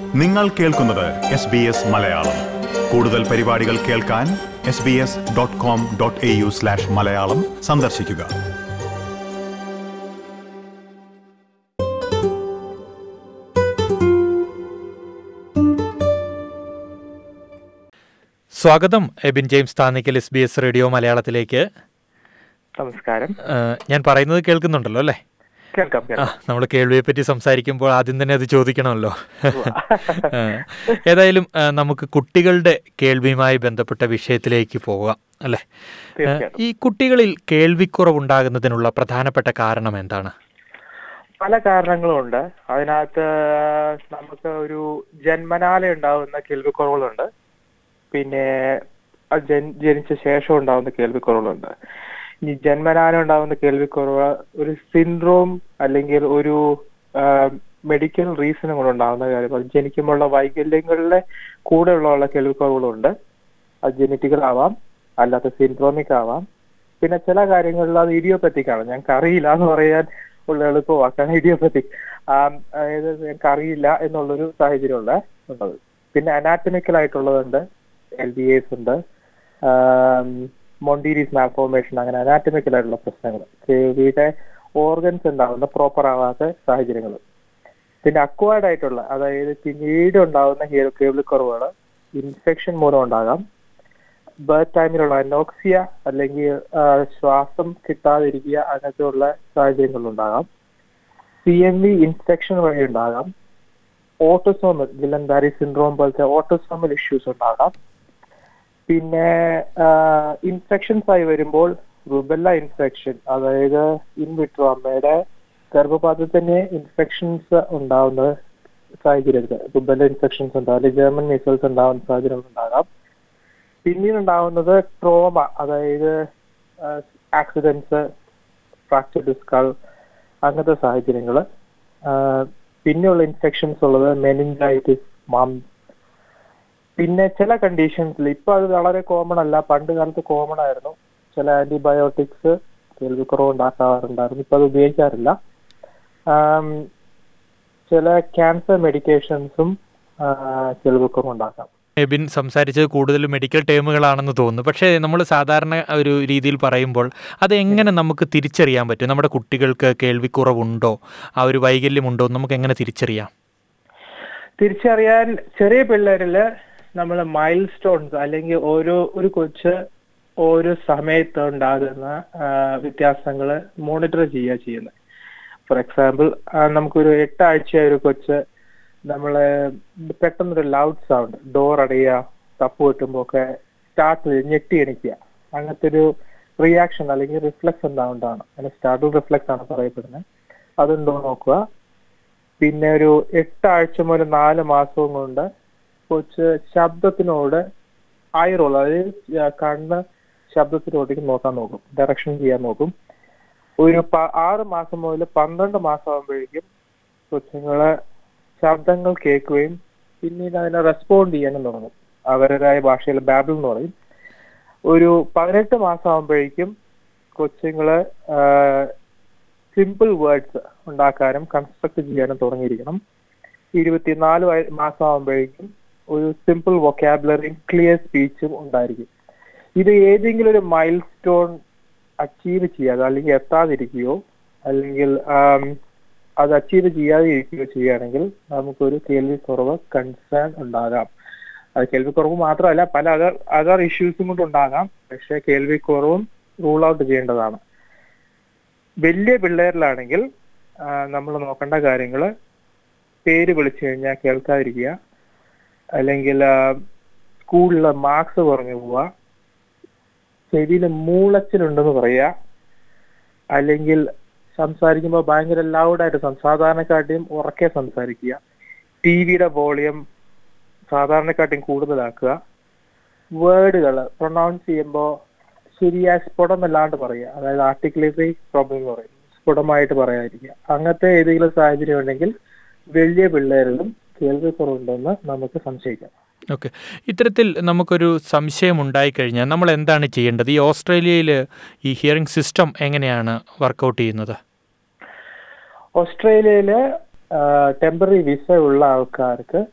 നിങ്ങൾ കേൾക്കുന്നത് S B S Malayalam കൂടുതൽ പരിപാടികൾ കേൾക്കാൻ S B S dot com dot A U slash Malayalam സന്ദർശിക്കുക സ്വാഗതം Abin James Thannikkal S B S radio മലയാളത്തിലേക്ക് നമസ്കാരം ഏഹ്, ഞാൻ പറയുന്നത് കേൾക്കുന്നുണ്ടല്ലോ അല്ലേ കേൾക്കാം ആ കേൾക്കാം നമ്മൾ കേൾവിയെ പറ്റി സംസാരിക്കുമ്പോൾ ആദ്യം തന്നെ അത് ചോദിക്കണമല്ലോ ഏഹ്, ഏതായാലും ഏഹ്, നമുക്ക് കുട്ടികളുടെ കേൾവിയുമായി ബന്ധപ്പെട്ട വിഷയത്തിലേക്ക് പോകാം അല്ലേ ഏഹ്, തീർച്ചയായിട്ടും ഈ കുട്ടികളിൽ കേൾവിക്കുറവുണ്ടാകുന്നതിനുള്ള പ്രധാനപ്പെട്ട കാരണം എന്താണ് പല കാരണങ്ങളുണ്ട് അതിനകത്ത് നമുക്ക് ഒരു ജന്മനാല ഉണ്ടാവുന്ന കേൾവിക്കുറവുകളുണ്ട് പിന്നെ അത് ജൻ- ജനിച്ച ശേഷം ഉണ്ടാവുന്ന കേൾവിക്കുറവുകളുണ്ട് ഈ ജന്മനാല ഉണ്ടാവുന്ന കേൾവിക്കുറവ് ഒരു സിൻഡ്രോം അല്ലെങ്കിൽ ഒരു മെഡിക്കൽ റീസണും കൊണ്ട് ഉണ്ടാവുന്ന കാര്യം അത് ജനിക്കുമ്പോഴുള്ള വൈകല്യങ്ങളുടെ കൂടെയുള്ള കേൾവിക്കുറവുകളുണ്ട് അത് ജനറ്റിക്കൽ ആവാം അല്ലാത്ത സിൻഡ്രോമിക് ആവാം പിന്നെ ചില കാര്യങ്ങളിൽ അത് ഇഡിയോപ്പത്തിക് ആണ് ഞങ്ങൾക്ക് അറിയില്ല എന്ന് പറയാൻ ഉള്ള എളുപ്പമാക്കാണ് ഇഡിയോപ്പത്തിക് അതായത് ഞങ്ങൾക്ക് അറിയില്ല എന്നുള്ളൊരു സാഹചര്യമുള്ള ഉള്ളത് പിന്നെ അനാറ്റമിക്കൽ ആയിട്ടുള്ളതുണ്ട് എൽ ബി എസ് ഉണ്ട് മൊണ്ടീരീസ് മാൽഫോർമേഷൻ അങ്ങനെ അനാറ്റമിക്കൽ ആയിട്ടുള്ള പ്രശ്നങ്ങൾ ചെവിയുടെ ഓർഗൻസ് ഉണ്ടാവുന്ന പ്രോപ്പർ ആവാത്ത സാഹചര്യങ്ങൾ പിന്നെ അക്വയർഡ് ആയിട്ടുള്ള അതായത് പിന്നീട് ഉണ്ടാവുന്ന കേൾവി കുറവുകൾ ഇൻഫെക്ഷൻ മൂലം ഉണ്ടാകാം ബർത്ത് ടൈമിലുള്ള അനോക്സിയ അല്ലെങ്കിൽ ആ, ശ്വാസം കിട്ടാതിരിക്കുക അങ്ങനത്തെ ഉള്ള സാഹചര്യങ്ങളുണ്ടാകാം സി എം വി ഇൻഫെക്ഷൻ വഴി ഉണ്ടാകാം ഓട്ടോസോമൽ ഗിലൻ ബാരി സിൻഡ്രോം പോലത്തെ ഓട്ടോസോമൽ ഇഷ്യൂസ് ഉണ്ടാകാം പിന്നെ ഇൻഫെക്ഷൻസ് ആയി വരുമ്പോൾ റുബെല്ല ഇൻഫെക്ഷൻ അതായത് ഇൻ വിട്രോ അമ്മയുടെ ഗർഭപാത്രത്തിൽ തന്നെ ഇൻഫെക്ഷൻസ് ഉണ്ടാവുന്ന സാഹചര്യത്തിൽ റുബെല്ല ഇൻഫെക്ഷൻസ് ഉണ്ടാവും അല്ലെങ്കിൽ ജർമ്മൻ മീസൽസ് ഉണ്ടാവുന്ന സാഹചര്യങ്ങൾ ഉണ്ടാകാം പിന്നീട് ഉണ്ടാവുന്നത് ട്രോമ അതായത് ആക്സിഡൻസ് ഫ്രാക്ചർ ഡിസ്കൾ അങ്ങനത്തെ സാഹചര്യങ്ങൾ പിന്നെയുള്ള ഇൻഫെക്ഷൻസ് ഉള്ളത് മെനിഞ്ചൈറ്റിസ് മം പിന്നെ ചില കണ്ടീഷൻസിൽ ഇപ്പൊ അത് വളരെ കോമൺ അല്ല പണ്ട് കാലത്ത് കോമൺ ആയിരുന്നു ചില ആന്റിബയോട്ടിക്സ് കേൾവിക്കുറവ് ഉണ്ടാക്കാറുണ്ടായിരുന്നു ഇപ്പൊ അത് ഉപയോഗിക്കാറില്ല ആം, ചില ക്യാൻസർ മെഡിക്കേഷൻസും കേൾവിക്കുറവ് ഉണ്ടാക്കാം എബിൻ സംസാരിച്ചത് കൂടുതൽ മെഡിക്കൽ ടേമുകളാണെന്ന് തോന്നുന്നു പക്ഷേ നമ്മൾ സാധാരണ ഒരു രീതിയിൽ പറയുമ്പോൾ അത് എങ്ങനെ നമുക്ക് തിരിച്ചറിയാൻ പറ്റും നമ്മുടെ കുട്ടികൾക്ക് കേൾവിക്കുറവുണ്ടോ ആ ഒരു വൈകല്യമുണ്ടോ എന്ന് നമുക്ക് എങ്ങനെ തിരിച്ചറിയാം തിരിച്ചറിയാൻ ചെറിയ പിള്ളേരില് നമ്മൾ മൈൽ സ്റ്റോൺസ് അല്ലെങ്കിൽ ഓരോ ഒരു കൊച്ച് ഓരോ സമയത്ത് ഉണ്ടാകുന്ന വ്യത്യാസങ്ങൾ മോണിറ്റർ ചെയ്യുക ചെയ്യുന്നത് ഫോർ എക്സാമ്പിൾ നമുക്കൊരു എട്ടാഴ്ച ഒരു കൊച്ച് നമ്മള് പെട്ടെന്നൊരു ലൗഡ് സൗണ്ട് ഡോർ അടയുക തപ്പ് കിട്ടുമ്പോൾ ഒക്കെ സ്റ്റാർട്ട് ഞെട്ടി എണിക്കുക അങ്ങനത്തെ ഒരു റിയാക്ഷൻ അല്ലെങ്കിൽ റിഫ്ലക്സ് ഉണ്ടാവുന്നതാണ് അങ്ങനെ സ്റ്റാർട്ടിൽ റിഫ്ലക്സ് ആണ് പറയപ്പെടുന്നത് അതുണ്ടോ നോക്കുക പിന്നെ ഒരു എട്ടാഴ്ച മുതൽ നാല് മാസവും കൊണ്ട് കൊച്ച് ശബ്ദത്തിനോട് ഐ റോൾ അതായത് ആ, കണ്ണ് ശബ്ദത്തിനോട്ടേക്ക് നോക്കാൻ നോക്കും ഡയറക്ഷൻ ചെയ്യാൻ നോക്കും ഒരു പ- ആറ് മാസം മുതൽ പന്ത്രണ്ട് മാസം ആകുമ്പോഴേക്കും കൊച്ചുങ്ങളെ ശബ്ദങ്ങൾ കേൾക്കുകയും പിന്നീട് അതിനെ റെസ്പോണ്ട് ചെയ്യാനും തുടങ്ങും അവരുടേതായ ഭാഷയിൽ ബാബിൾ എന്ന് പറയും ഒരു പതിനെട്ട് മാസം ആകുമ്പോഴേക്കും കൊച്ചുങ്ങള് സിമ്പിൾ വേർഡ്സ് ഉണ്ടാക്കാനും കൺസ്ട്രക്ട് ചെയ്യാനും തുടങ്ങിയിരിക്കണം ഇരുപത്തിനാല് വയ- മാസം ആകുമ്പോഴേക്കും ഒരു സിമ്പിൾ വൊക്കാബുലറിയും ക്ലിയർ സ്പീച്ചും ഉണ്ടായിരിക്കും ഇത് ഏതെങ്കിലും ഒരു മൈൽ സ്റ്റോൺ അച്ചീവ് ചെയ്യാതെ അല്ലെങ്കിൽ എത്താതിരിക്കുകയോ അല്ലെങ്കിൽ ആം, അത് അച്ചീവ് ചെയ്യാതെ ഇരിക്കുകയോ ചെയ്യുകയാണെങ്കിൽ നമുക്കൊരു കേൾവിക്കുറവ് കൺസേൺ ഉണ്ടാകാം അത് കേൾവിക്കുറവ് മാത്രമല്ല പല അതർ അതർ ഇഷ്യൂസും കൊണ്ട് ഉണ്ടാകാം പക്ഷെ കേൾവിക്കുറവും റൂൾ ഔട്ട് ചെയ്യേണ്ടതാണ് വലിയ പിള്ളേരിലാണെങ്കിൽ നമ്മൾ നോക്കേണ്ട കാര്യങ്ങൾ പേര് വിളിച്ചു കഴിഞ്ഞാൽ കേൾക്കാതിരിക്കുക അല്ലെങ്കിൽ സ്കൂളിൽ മാർക്സ് കുറഞ്ഞു പോവുക ചെവിയിൽ മൂളച്ചിലുണ്ടെന്ന് പറയുക അല്ലെങ്കിൽ സംസാരിക്കുമ്പോൾ ഭയങ്കര ലൗഡായിട്ട് സാധാരണക്കാട്ടിയും ഉറക്കെ സംസാരിക്കുക ടി വിയുടെ വോളിയം സാധാരണക്കാട്ടിയും കൂടുതലാക്കുക വേർഡുകൾ പ്രൊണൗൺസ് ചെയ്യുമ്പോൾ ശരിയായ സ്ഫുടമല്ലാണ്ട് പറയുക അതായത് ആർട്ടിക്കുലേറ്ററി പ്രോബ്ലം എന്ന് പറയും സ്ഫുടമായിട്ട് പറയാതിരിക്കുക അങ്ങനത്തെ ഏതെങ്കിലും സാഹചര്യം ഉണ്ടെങ്കിൽ വലിയ പിള്ളേരിലും കേൾവിക്കുറവുണ്ടെന്ന് നമുക്ക് സംശയിക്കാം ഓക്കെ ഇത്തരത്തിൽ നമുക്കൊരു സംശയം ഉണ്ടായിക്കഴിഞ്ഞാൽ നമ്മൾ എന്താണ് ചെയ്യേണ്ടത് ഈ ഓസ്ട്രേലിയയിൽ ഈ ഹിയറിംഗ് സിസ്റ്റം എങ്ങനെയാണ് വർക്കൗട്ട് ചെയ്യുന്നത് ഓസ്ട്രേലിയയില് ടെമ്പററി വിസ ഉള്ള ആൾക്കാർക്ക്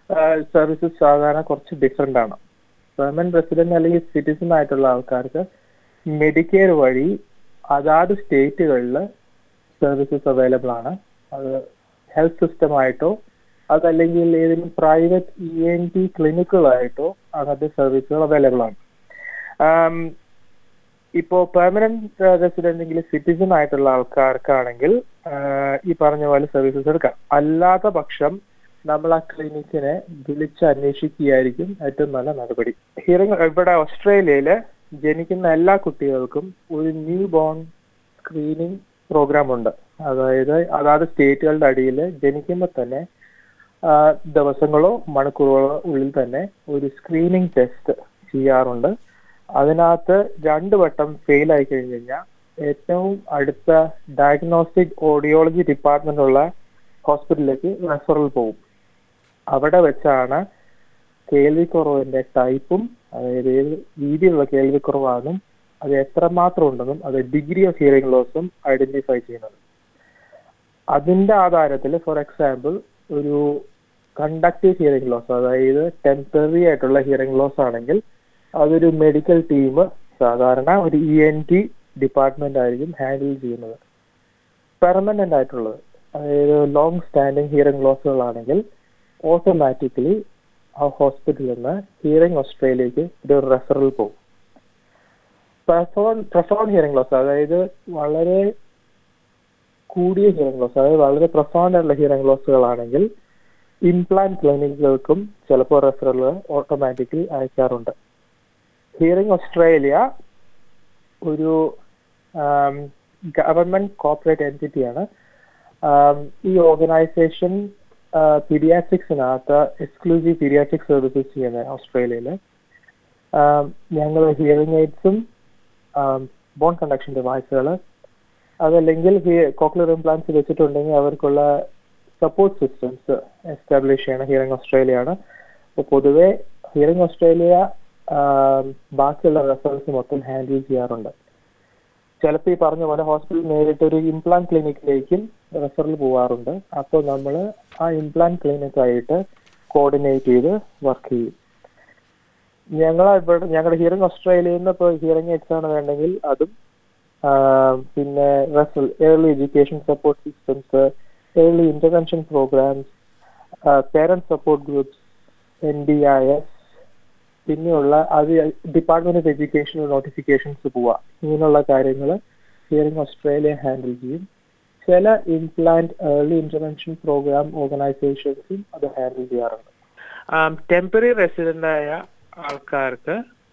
സർവീസസ് സാധാരണ കുറച്ച് ഡിഫറെന്റ് ആണ് പെർമനന്റ് റെസിഡന്റ് അല്ലെങ്കിൽ സിറ്റിസൺ ആയിട്ടുള്ള ആൾക്കാർക്ക് മെഡിക്കെയർ വഴി അതാത് സ്റ്റേറ്റുകളിൽ സർവീസസ് അവൈലബിൾ ആണ് അത് ഹെൽത്ത് സിസ്റ്റമായിട്ടോ അതല്ലെങ്കിൽ ഏതെങ്കിലും പ്രൈവറ്റ് ഇ എൻ ടി ക്ലിനിക്കുകളായിട്ടോ അങ്ങനത്തെ സർവീസുകൾ അവൈലബിൾ ആണ് ആം, ഇപ്പോ പെർമനന്റ് റെസിഡന്റ് സിറ്റിസൺ ആയിട്ടുള്ള ആൾക്കാർക്കാണെങ്കിൽ ആഹ്, ഈ പറഞ്ഞ പോലെ സർവീസസ് എടുക്കാം അല്ലാത്ത പക്ഷം നമ്മൾ ആ ക്ലിനിക്കിനെ വിളിച്ച് അന്വേഷിക്കുകയായിരിക്കും ഏറ്റവും നല്ല നടപടി ഹിയറിംഗ് ഇവിടെ ഓസ്ട്രേലിയയില് ജനിക്കുന്ന എല്ലാ കുട്ടികൾക്കും ഒരു ന്യൂ ബോൺ സ്ക്രീനിങ് പ്രോഗ്രാം ഉണ്ട് അതായത് അതാത് സ്റ്റേറ്റുകളുടെ അടിയിൽ ജനിക്കുമ്പോൾ തന്നെ ആ, ദിവസങ്ങളോ മണിക്കൂറുകളോ ഉള്ളിൽ തന്നെ ഒരു സ്ക്രീനിങ് ടെസ്റ്റ് ചെയ്യാറുണ്ട് അതിനകത്ത് രണ്ട് വട്ടം ഫെയിൽ ആയി കഴിഞ്ഞു കഴിഞ്ഞാൽ ഏറ്റവും അടുത്ത ഡയഗ്നോസ്റ്റിക് ഓഡിയോളജി ഡിപ്പാർട്ട്മെന്റ് ഉള്ള ഹോസ്പിറ്റലിലേക്ക് റെഫറൽ പോകും അവിടെ വെച്ചാണ് കേൾവിക്കുറവിന്റെ ടൈപ്പും അതായത് ഏത് രീതിയിലുള്ള കേൾവിക്കുറവാണെന്നും അത് എത്രമാത്രം ഉണ്ടെന്നും അത് ഡിഗ്രി ഓഫ് ഹിയറിംഗ് ലോസും ഐഡന്റിഫൈ ചെയ്യുന്നത് അതിന്റെ ആധാരത്തിൽ ഫോർ എക്സാമ്പിൾ ഒരു കണ്ടക്റ്റീവ് ഹിയറിംഗ് ലോസ് അതായത് ടെമ്പററി ആയിട്ടുള്ള ഹിയറിംഗ് ലോസ് ആണെങ്കിൽ അതൊരു മെഡിക്കൽ ടീം സാധാരണ ഒരു ഇ എൻ ടി ഡിപ്പാർട്ട്മെന്റ് ആയിരിക്കും ഹാൻഡിൽ ചെയ്യുന്നത് പെർമനന്റ് ആയിട്ടുള്ളത് അതായത് ലോങ് സ്റ്റാൻഡിങ് ഹിയറിംഗ് ലോസുകളാണെങ്കിൽ ഓട്ടോമാറ്റിക്കലി ആ ഹോസ്പിറ്റലിൽ നിന്ന് ഹിയറിംഗ് ഓസ്ട്രേലിയക്ക് ഒരു റെഫറൽ പോകും പ്രൊഫോൺ ഹിയറിംഗ് ലോസ് അതായത് വളരെ കൂടിയ ഹിയറിംഗ് ലോസ് അതായത് വളരെ പ്രൊഫൗണ്ട് ആയിട്ടുള്ള ഹിയറിംഗ് ലോസുകളാണെങ്കിൽ ഇംപ്ലാന്റ് ക്ലിനിക്കുകൾക്കും ചിലപ്പോൾ റെഫറൽ ഓട്ടോമാറ്റിക്കലി അയക്കാറുണ്ട് ഹിയറിംഗ് ഓസ്ട്രേലിയ ഒരു ഗവൺമെന്റ് കോർപ്പറേറ്റ് എൻറ്റിറ്റിയാണ് ഈ ഓർഗനൈസേഷൻ പീഡിയാട്രിക്സിനകത്ത് എക്സ്ക്ലൂസീവ് പീഡിയാട്രിക് സർവീസസ് ചെയ്യുന്നത് ഓസ്ട്രേലിയയിൽ ഞങ്ങൾ ഹിയറിംഗ് എയ്ഡ്സും ബോൺ കണ്ടക്ഷൻ ഡിവൈസുകൾ അതല്ലെങ്കിൽ കോക്ലിയർ ഇംപ്ലാന്റ്സ് വെച്ചിട്ടുണ്ടെങ്കിൽ അവർക്കുള്ള സപ്പോർട്ട് സിസ്റ്റംസ് എസ്റ്റാബ്ലിഷ് ചെയ്യണ ഹിയറിംഗ് ഓസ്ട്രേലിയ ആണ് അപ്പോൾ പൊതുവെ ഹിയറിംഗ് ഓസ്ട്രേലിയ ബാക്കിയുള്ള റെഫറൻസ് മൊത്തം ഹാൻഡിൽ ചെയ്യാറുണ്ട് ചിലപ്പോൾ ഈ പറഞ്ഞ പോലെ ഹോസ്പിറ്റലിൽ നേരിട്ട് ഒരു ഇംപ്ലാന്റ് ക്ലിനിക്കിലേക്കും റെഫറൽ പോവാറുണ്ട് അപ്പോൾ നമ്മൾ ആ ഇംപ്ലാന്റ് ക്ലിനിക്കായിട്ട് കോർഡിനേറ്റ് ചെയ്ത് വർക്ക് ചെയ്യും ഞങ്ങൾ ഇവിടെ ഞങ്ങളുടെ ഹിയറിംഗ് ഓസ്ട്രേലിയയിൽ നിന്ന് ഇപ്പോൾ ഹിയറിംഗ് എയ്ഡ്സ് ആണ് വേണ്ടെങ്കിൽ അതും പിന്നെ referral early education support systems early intervention programmes parent support groups N D I S പിന്നെയുള്ള അത് ഡിപ്പാർട്ട്മെന്റ് ഓഫ് എഡ്യൂക്കേഷൻ നോട്ടിഫിക്കേഷൻസ് പോവുക ഇങ്ങനെയുള്ള കാര്യങ്ങൾ ഹിയറിംഗ് ഓസ്ട്രേലിയ ഹാൻഡിൽ ചെയ്യും ചില ഇംപ്ലാന്റ് ഏർലി ഇന്റർവെൻഷൻ പ്രോഗ്രാം ഓർഗനൈസേഷൻസും അത് ഹാൻഡിൽ ചെയ്യാറുണ്ട് ടെമ്പററി റെസിഡന്റ് ആയ ആൾക്കാർക്ക്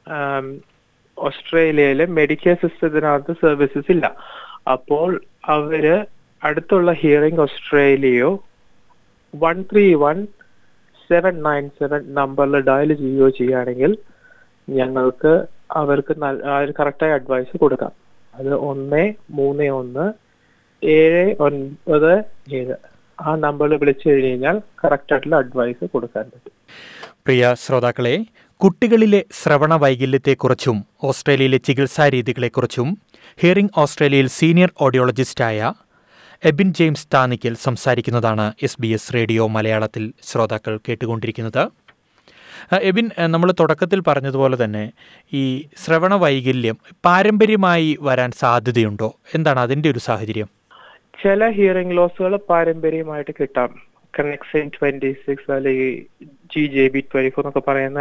ഓസ്ട്രേലിയയിലെ മെഡിക്കൽ സിസ്റ്റത്തിനകത്ത് സർവീസസ് ഇല്ല അപ്പോൾ അവര് അടുത്തുള്ള ഹിയറിംഗ് ഓസ്ട്രേലിയയോ one three one seven nine seven നമ്പറിൽ ഡയൽ ചെയ്യുകയോ ചെയ്യുകയാണെങ്കിൽ ഞങ്ങൾക്ക് അവർക്ക് കറക്റ്റായ അഡ്വൈസ് കൊടുക്കാം അത് ഒന്ന് മൂന്ന് ഒന്ന് ഏഴ് ഒൻപത് ഏഴ് ആ നമ്പറിൽ വിളിച്ചു കഴിഞ്ഞ് കഴിഞ്ഞാൽ കറക്റ്റ് ആയിട്ടുള്ള അഡ്വൈസ് കൊടുക്കാൻ പറ്റും പ്രിയ ശ്രോതാക്കളെ കുട്ടികളിലെ ശ്രവണ വൈകല്യത്തെക്കുറിച്ചും ഓസ്ട്രേലിയയിലെ ചികിത്സാ രീതികളെക്കുറിച്ചും ഹിയറിംഗ് ഓസ്ട്രേലിയയിൽ സീനിയർ ഓഡിയോളജിസ്റ്റായ എബിൻ ജെയിംസ് താനിക്കൽ സംസാരിക്കുന്നതാണ് എസ് ബി എസ് റേഡിയോ മലയാളത്തിൽ ശ്രോതാക്കൾ കേട്ടുകൊണ്ടിരിക്കുന്നത് എബിൻ നമ്മൾ തുടക്കത്തിൽ പറഞ്ഞതുപോലെ തന്നെ ഈ ശ്രവണ വൈകല്യം പാരമ്പര്യമായി വരാൻ സാധ്യതയുണ്ടോ എന്താണ് അതിൻ്റെ ഒരു സാഹചര്യം ചില ഹിയറിംഗ് ലോസുകൾ പാരമ്പര്യമായിട്ട് കിട്ടാം കണക്സിൻ ട്വന്റി സിക്സ് അല്ലെങ്കിൽ G J B twenty four എന്നൊക്കെ പറയുന്ന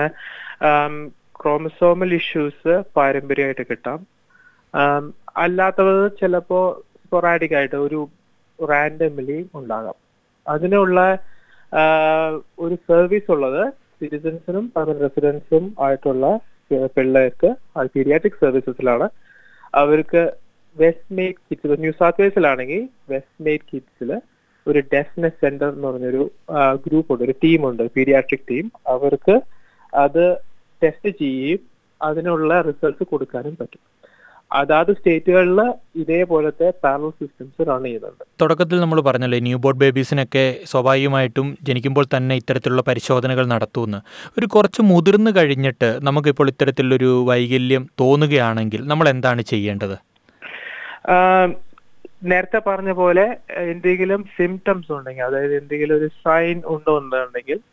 ക്രോമസോമൽ ഇഷ്യൂസ് പാരമ്പര്യമായിട്ട് കിട്ടാം അല്ലാത്തത് ചിലപ്പോ സ്പൊറാഡിക് ആയിട്ട് ഒരു റാൻഡമിലി ഉണ്ടാകാം അതിനുള്ള ഒരു സർവീസ് ഉള്ളത് സിറ്റിസൺസിനും പെർമനന്റ് റെസിഡൻസും ആയിട്ടുള്ള പിള്ളേർക്ക് പീഡിയാട്രിക് സർവീസസിലാണ് അവർക്ക് Westmead kids New South വെയിൽസിലാണെങ്കിൽ വെസ്റ്റ് മെയ്ഡ് കിഡ്സിൽ ഒരു ഡെഫ്നെസ് സെന്റർ എന്ന് പറഞ്ഞൊരു ഗ്രൂപ്പ് ഉണ്ട് ഒരു ടീമുണ്ട് പീഡിയാട്രിക് ടീം അവർക്ക് അത് ടെസ്റ്റ് ചെയ്യുകയും അതിനുള്ള റിസൾട്ട് കൊടുക്കാനും പറ്റും അതാത് സ്റ്റേറ്റുകളിൽ ഇതേപോലത്തെ പാരൽ സിസ്റ്റംസ് റൺ ചെയ്യുന്നുണ്ട് തുടക്കത്തിൽ നമ്മൾ പറഞ്ഞല്ലോ ന്യൂ ബോർഡ് ബേബീസിനൊക്കെ സ്വാഭാവികമായിട്ടും ജനിക്കുമ്പോൾ തന്നെ ഇത്തരത്തിലുള്ള പരിശോധനകൾ നടത്തുമെന്ന് ഒരു കുറച്ച് മുതിർന്നു കഴിഞ്ഞിട്ട് നമുക്കിപ്പോൾ ഇത്തരത്തിലൊരു വൈകല്യം തോന്നുകയാണെങ്കിൽ നമ്മൾ എന്താണ് ചെയ്യേണ്ടത് നേരത്തെ പറഞ്ഞ പോലെ എന്തെങ്കിലും സിംറ്റംസ് ഉണ്ടെങ്കിൽ അതായത് എന്തെങ്കിലും ഒരു സൈൻ ഉണ്ടോ എന്നുണ്ടെങ്കിൽ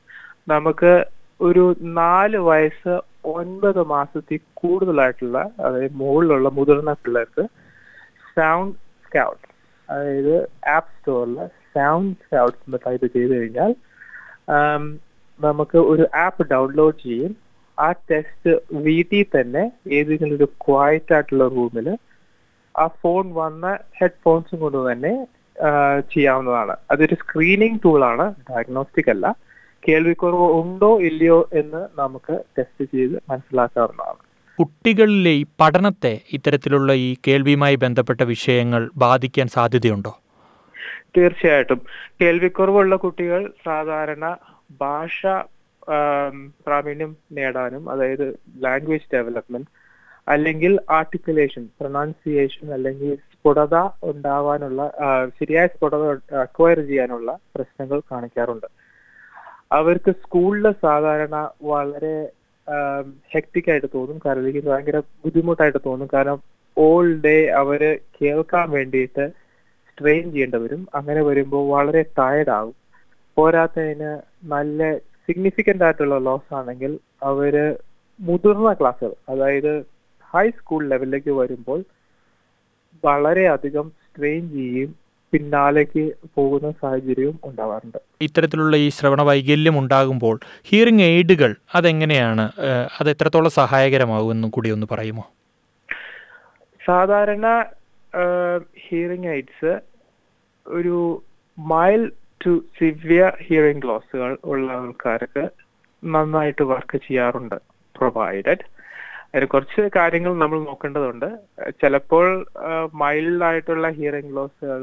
നമുക്ക് ഒരു നാല് വയസ്സ് ഒൻപത് മാസത്തിൽ കൂടുതലായിട്ടുള്ള അതായത് മുകളിലുള്ള മുതിർന്ന പിള്ളേർക്ക് സൗണ്ട് സ്കൗട്ട് അതായത് ആപ്പ് സ്റ്റോറിൽ സൗണ്ട് സ്കൗട്ട്സ് എന്ന് ടൈപ്പ് ചെയ്ത് കഴിഞ്ഞാൽ ആം, നമുക്ക് ഒരു ആപ്പ് ഡൗൺലോഡ് ചെയ്യും ആ ടെസ്റ്റ് വീട്ടിൽ തന്നെ ഏതെങ്കിലും ഒരു ക്വയറ്റ് ആയിട്ടുള്ള റൂമിൽ ആ ഫോൺ വന്ന ഹെഡ്ഫോൺസും കൊണ്ട് തന്നെ ആ, ചെയ്യാവുന്നതാണ് അതൊരു സ്ക്രീനിങ് ടൂളാണ് ഡയഗ്നോസ്റ്റിക് അല്ല കേൾവിക്കുറവ് ഉണ്ടോ ഇല്ലയോ എന്ന് നമുക്ക് ടെസ്റ്റ് ചെയ്ത് മനസ്സിലാക്കാവുന്നതാണ് കുട്ടികളിലെ ഈ പഠനത്തെ ഇത്തരത്തിലുള്ള ഈ കേൾവിയുമായി ബന്ധപ്പെട്ട വിഷയങ്ങൾ ബാധിക്കാൻ സാധ്യതയുണ്ടോ തീർച്ചയായിട്ടും കേൾവിക്കുറവുള്ള കുട്ടികൾ സാധാരണ ഭാഷ ആം, പ്രാവീണ്യം നേടാനും അതായത് ലാംഗ്വേജ് ഡെവലപ്മെന്റ് അല്ലെങ്കിൽ ആർട്ടിക്കുലേഷൻ പ്രൊനൗൺസിയേഷൻ അല്ലെങ്കിൽ സ്ഫുടത ഉണ്ടാവാനുള്ള ആ, ശരിയായ സ്ഫുടത അക്വയർ ചെയ്യാനുള്ള പ്രശ്നങ്ങൾ കാണിക്കാറുണ്ട് അവർക്ക് സ്കൂളിൽ സാധാരണ വളരെ ഹെക്ടിക് ആയിട്ട് തോന്നും കാരണം എനിക്ക് ഭയങ്കര ബുദ്ധിമുട്ടായിട്ട് തോന്നും കാരണം ഓൾ ഡേ അവര് കേൾക്കാൻ വേണ്ടിയിട്ട് സ്ട്രെയിൻ ചെയ്യേണ്ടി വരും അങ്ങനെ വരുമ്പോൾ വളരെ ടയർഡ് ആകും പോരാത്തതിന് നല്ല സിഗ്നിഫിക്കന്റ് ആയിട്ടുള്ള ലോസ് ആണെങ്കിൽ അവര് മുതിർന്ന ക്ലാസ്സുകൾ അതായത് ഹൈസ്കൂൾ ലെവലിലേക്ക് വരുമ്പോൾ വളരെയധികം സ്ട്രെയിൻ ചെയ്യുകയും പിന്നാലേക്ക് പോകുന്ന സാഹചര്യവും ഉണ്ടാവാറുണ്ട് ഇത്തരത്തിലുള്ള ഈ ശ്രവണ വൈകല്യം ഉണ്ടാകുമ്പോൾ ഹിയറിംഗ് എയ്ഡുകൾ അതെങ്ങനെയാണ് ഏഹ്, അത് എത്രത്തോളം സഹായകരമാകുമെന്നും കൂടി ഒന്ന് പറയുമോ സാധാരണ ഹിയറിംഗ് എയ്ഡ്സ് ഒരു മൈൽ ടു സിവിയർ ഹിയറിംഗ് ലോസുകൾ ഉള്ള ആൾക്കാർക്ക് നന്നായിട്ട് വർക്ക് ചെയ്യാറുണ്ട് പ്രൊവൈഡഡ് അതിന് കുറച്ച് കാര്യങ്ങൾ നമ്മൾ നോക്കേണ്ടതുണ്ട് ചിലപ്പോൾ മൈൽഡ് ആയിട്ടുള്ള ഹിയറിംഗ് ലോസുകൾ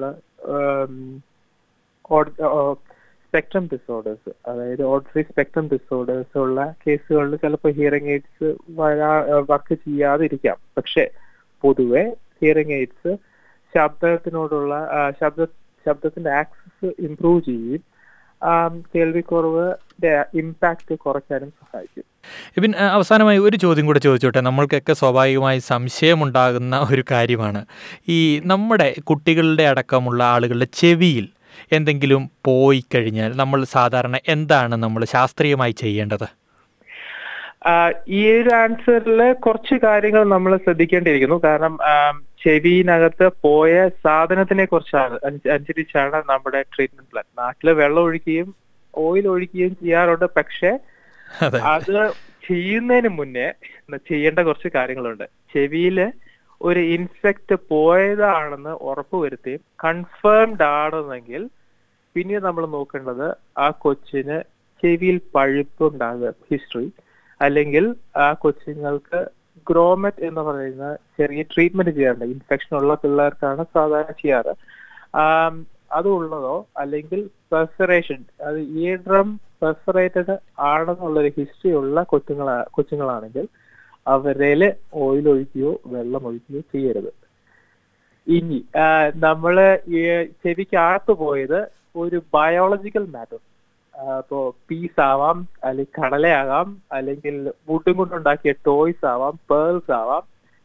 സ്പെക്ട്രം ഡിസോർഡേഴ്സ് അതായത് ഓഡറി സ്പെക്ട്രം ഡിസോർഡേഴ്സ് ഉള്ള കേസുകളിൽ ചിലപ്പോൾ ഹിയറിംഗ് എയ്ഡ്സ് വർക്ക് ചെയ്യാതിരിക്കാം പക്ഷെ പൊതുവെ ഹിയറിംഗ് എയ്ഡ്സ് ശബ്ദത്തിനോടുള്ള ആ, ശബ്ദ ശബ്ദത്തിന്റെ ആക്സസ് ഇംപ്രൂവ് ചെയ്യും ആം, കേൾവിക്കുറവിന്റെ ഇമ്പാക്ട് കുറയ്ക്കാനും സഹായിക്കും ഇബിൻ ഏഹ്, അവസാനമായി ഒരു ചോദ്യം കൂടെ ചോദിച്ചോട്ടെ നമ്മൾക്കൊക്കെ സ്വാഭാവികമായി സംശയമുണ്ടാകുന്ന ഒരു കാര്യമാണ് ഈ നമ്മുടെ കുട്ടികളുടെ അടക്കമുള്ള ആളുകളുടെ ചെവിയിൽ എന്തെങ്കിലും പോയി കഴിഞ്ഞാൽ നമ്മൾ സാധാരണ എന്താണ് നമ്മൾ ശാസ്ത്രീയമായി ചെയ്യേണ്ടത് ആ, ഈ ഒരു ആൻസറിൽ കുറച്ച് കാര്യങ്ങൾ നമ്മൾ ശ്രദ്ധിക്കേണ്ടിയിരിക്കുന്നു കാരണം ആം, ചെവിയിനകത്ത് പോയ സാധനത്തിനെ കുറിച്ചാണ് അനു- അനുസരിച്ചാണ് നമ്മുടെ ട്രീറ്റ്മെന്റ് പ്ലാൻ നാട്ടില് വെള്ളം ഒഴിക്കുകയും ഓയിൽ ഒഴിക്കുകയും ചെയ്യാറുണ്ട് പക്ഷെ അതെ അത് ചെയ്യുന്നതിന് മുന്നേ ന- ചെയ്യേണ്ട കുറച്ച് കാര്യങ്ങളുണ്ട് ചെവിയില് ഒരു ഇൻസെക്ട് പോയതാണെന്ന് ഉറപ്പുവരുത്തുകയും കൺഫേംഡ് ആണെന്നെങ്കിൽ പിന്നെ നമ്മൾ നോക്കേണ്ടത് ആ കൊച്ചിന് ചെവിയിൽ പഴുപ്പുണ്ടാകുക ഹിസ്റ്ററി അല്ലെങ്കിൽ ആ കൊച്ചുങ്ങൾക്ക് ഗ്രോമെറ്റ് എന്ന് പറയുന്ന ചെറിയ ട്രീറ്റ്മെന്റ് ചെയ്യാറുണ്ട് ഇൻഫെക്ഷൻ ഉള്ള പിള്ളേർക്കാണ് സാധാരണ ചെയ്യാറ് ആം, അതുള്ളതോ അല്ലെങ്കിൽ പെർസറേഷൻ അത് ഇയർഡ്രം പെർസറേറ്റഡ് ആണെന്നുള്ളൊരു ഹിസ്റ്ററി ഉള്ള കൊച്ചുങ്ങളാ കൊച്ചുങ്ങളാണെങ്കിൽ അവരില് ഓയിൽ ഒഴിക്കുകയോ വെള്ളം ഒഴിക്കുകയോ ചെയ്യരുത് ഇനി ആ, നമ്മള് ഈ ചെവിക്കകത്ത് പോയത് ഒരു ബയോളജിക്കൽ മാറ്റർ ഇപ്പോ പീസ് ആവാം അല്ലെങ്കിൽ കടലയാകാം അല്ലെങ്കിൽ വുഡും കൊണ്ടുണ്ടാക്കിയ ടോയ്സ് ആവാം പേൾസ് ആവാം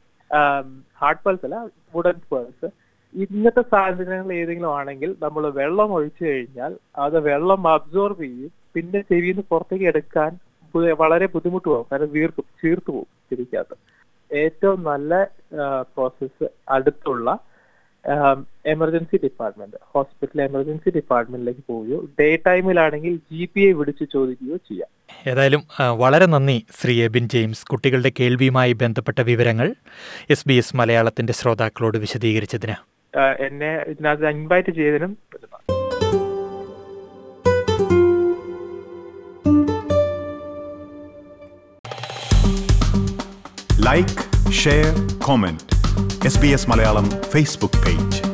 ഹാർഡ് പേൾസ് അല്ല വുഡൻ പേൾസ് ഇങ്ങനത്തെ സാധനങ്ങൾ ഏതെങ്കിലും ആണെങ്കിൽ നമ്മൾ വെള്ളം ഒഴിച്ചു കഴിഞ്ഞാൽ അത് വെള്ളം അബ്സോർബ് ചെയ്യും പിന്നെ ചെവിയിൽ നിന്ന് പുറത്തേക്ക് എടുക്കാൻ ബു- വളരെ ബുദ്ധിമുട്ട് പോകും കാരണം വീർക്കും ചീർത്തു പോകും ചെവിക്കകത്ത് ഏറ്റവും നല്ല പ്രോസസ്സ് അടുത്തുള്ള എമർജൻസി ഡിപ്പാർട്ട്മെന്റ് ഹോസ്പിറ്റൽ എമർജൻസി ഡിപ്പാർട്ട്മെന്റിലേക്ക് പോവുകയോ ഡേ ടൈമിലാണെങ്കിൽ ജി പി ഐ വിളിച്ച് ചോദിക്കുകയോ ചെയ്യാം ഏതായാലും ആ, വളരെ നന്ദി ശ്രീ എബിൻ ജെയിംസ് കുട്ടികളുടെ കേൾവിയുമായി ബന്ധപ്പെട്ട വിവരങ്ങൾ എസ് ബി എസ് മലയാളത്തിൻ്റെ ശ്രോതാക്കളോട് വിശദീകരിച്ചതിന് ആ, എന്നെ ഇതിനകത്ത് ഇൻവൈറ്റ് ചെയ്തതിനും നന്ദി. Like share comment S B S Malayalam Facebook page